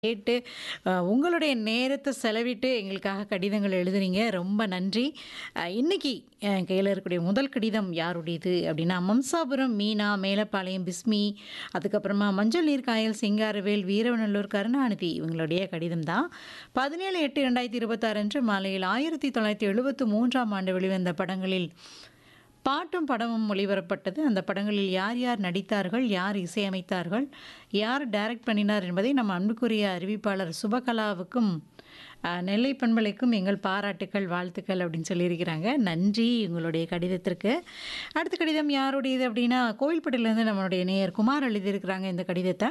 கேட்டு அ உங்களுடைய நேரத்த செலவிட்டு எங்களுக்காக கடிதங்கள் எழுதுனீங்க. ரொம்ப நன்றி. அ இன்னைக்கு என் கையில இருக்கக்கூடிய முதல் கடிதம் யாருடையது அப்படின்னா, மம்சாபுரம் மீனா, மேலப்பாளையம் பிஸ்மி, அதுக்கப்புறமா மஞ்சள் நீர் காயல் சிங்காரவேல், வீரவநல்லூர் கருணாநிதி இவங்களுடைய கடிதம் தான். 17/8/2026 அன்று மாலையில் 1973ஆம் ஆண்டு வெளிவந்த படங்களில் பாட்டும் படமும் ஒளிபரப்பட்டது. அந்த படங்களில் யார் யார் நடித்தார்கள்? யார் இசையமைத்தார்கள்? யார் டைரக்ட் பண்ணினார்? என்பதை நம் அன்புக்குரிய அறிவிப்பாளர் சுபகலாவுக்கும், அ நெல்லை பண்பலைக்கும் எங்கள் பாராட்டுக்கள், வாழ்த்துக்கள் அப்படின்னு சொல்லியிருக்கிறாங்க. நன்றி உங்களுடைய கடிதத்திற்கு. அடுத்த கடிதம் யாருடையது அப்படின்னா, கோவில்பட்டியிலேருந்து நம்மளுடைய நேயர் குமார் எழுதியிருக்கிறாங்க இந்த கடிதத்த.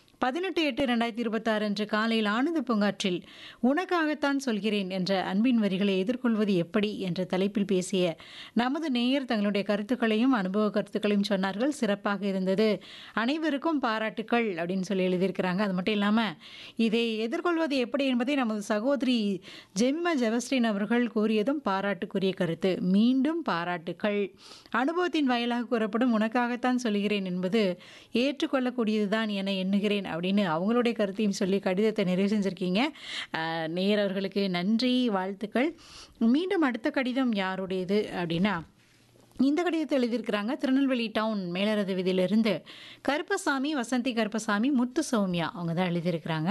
18/8/2026 அன்று காலையில் ஆனந்த பூங்காற்றில் "உனக்காகத்தான் சொல்கிறேன்" என்ற அன்பின் வரிகளை எதிர்கொள்வது எப்படி என்ற தலைப்பில் பேசிய நமது நேயர் தங்களுடைய கருத்துக்களையும், அனுபவ கருத்துக்களையும் சொன்னார்கள். சிறப்பாக இருந்தது. அனைவருக்கும் பாராட்டுக்கள் அப்படின்னு சொல்லி எழுதியிருக்கிறாங்க. அது மட்டும் இல்லாம, இதை எதிர்கொள்வது எப்படி என்பதை நமது சகோதரி ஜெமிமா ஜெபஸ்டின் அவர்கள் கூறியதும் பாராட்டுக்குரிய கருத்து. மீண்டும் பாராட்டுக்கள். அனுபவத்தின் வாயிலாக கூறப்படும் "உனக்காகத்தான் சொல்கிறேன்" என்பது ஏற்றுக்கொள்ளக்கூடியதுதான் என எண்ணுகிறேன் அப்படின்னு அவங்களுடைய கருத்தையும் சொல்லி கடிதத்தை நிறைவு செஞ்சிருக்கீங்க. அ நேயர் அவர்களுக்கு நன்றி, வாழ்த்துக்கள். மீண்டும் அடுத்த கடிதம் யாருடையது அப்படின்னா, இந்த கடிதத்தை எழுதியிருக்கிறாங்க திருநெல்வேலி டவுன் மேலரத வீதியிலிருந்து கருப்பசாமி, வசந்தி கருப்பசாமி, முத்து சௌமியா அவங்க தான் எழுதியிருக்கிறாங்க.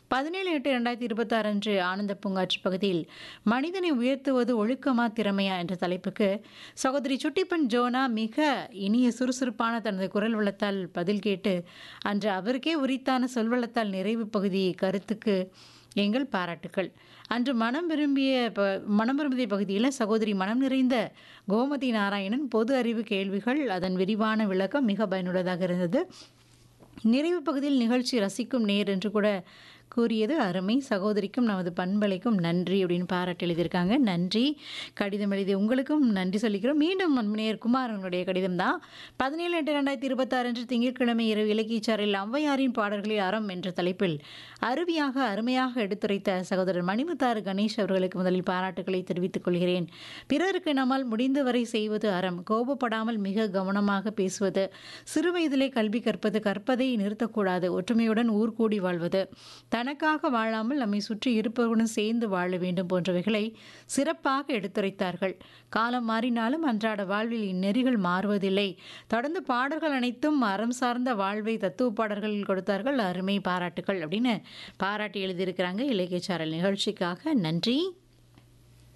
17/8/2026 அன்று ஆனந்த பூங்காற்று பகுதியில் "மனிதனை உயர்த்துவது ஒழுக்கமா? திறமையா?" என்ற தலைப்புக்கு சகோதரி சுட்டிப்பெண் ஜோனா மிக இனிய சுறுசுறுப்பான தனது குரல் வளத்தால் பதில் கேட்டு, அன்று அவருக்கே உரித்தான சொல்வளத்தால் நிறைவு பகுதி கருத்துக்கு எங்கள் பாராட்டுக்கள். அன்று மனம் விரும்பிய ப மனம் விரும்பிய பகுதியில சகோதரி மனம் நிறைந்த கோமதி நாராயணன் பொது அறிவு கேள்விகள், அதன் விரிவான விளக்கம் மிக பயனுள்ளதாக இருந்தது. நிறைவு பகுதியில் நிகழ்ச்சி ரசிக்கும் நேயர் என்று கூட கூறியது அருமை. சகோதரிக்கும் நமது பண்பலைக்கும் நன்றி அப்படின்னு பாராட்டு எழுதியிருக்காங்க. நன்றி. கடிதம் எழுதிய உங்களுக்கும் நன்றி சொல்லிக்கிறோம். மீண்டும் அன்பு நேயர் குமார் அவர்களுடைய கடிதம் தான். 17/8/2026 அன்று திங்கட்கிழமை இரவு இலக்கியச்சாரலில் "ஔவையாரின் பாடல்களில் அறம்" என்ற தலைப்பில் அருவியாக, அருமையாக எடுத்துரைத்த சகோதரர் மணிமுத்தாறு கணேஷ் அவர்களுக்கு முதலில் பாராட்டுக்களை தெரிவித்துக் கொள்கிறேன். பிறருக்கு நம்மால் முடிந்தவரை செய்வது அறம். கோபப்படாமல் மிக கவனமாக பேசுவது. சிறுவயதிலே கல்வி கற்பது. கற்பதை நிறுத்தக்கூடாது. ஒற்றுமையுடன் ஊர் கூடி வாழ்வது. தனக்காக வாழாமல் நம்மை சுற்றி இருப்பவர்களுடன் சேர்ந்து வாழ வேண்டும் போன்றவைகளை சிறப்பாக எடுத்துரைத்தார்கள். காலம் மாறினாலும் அன்றாட வாழ்வில் இந்நெறிகள் மாறுவதில்லை. தொடர்ந்து பாடல்கள் அனைத்தும் அறம் சார்ந்த வாழ்வை தத்துவ பாடல்கள் கொடுத்தார்கள். அருமை பாராட்டுக்கள் அப்படின்னு பாராட்டி எழுதியிருக்கிறாங்க. இலக்கியச்சாரல் நிகழ்ச்சிக்காக நன்றி.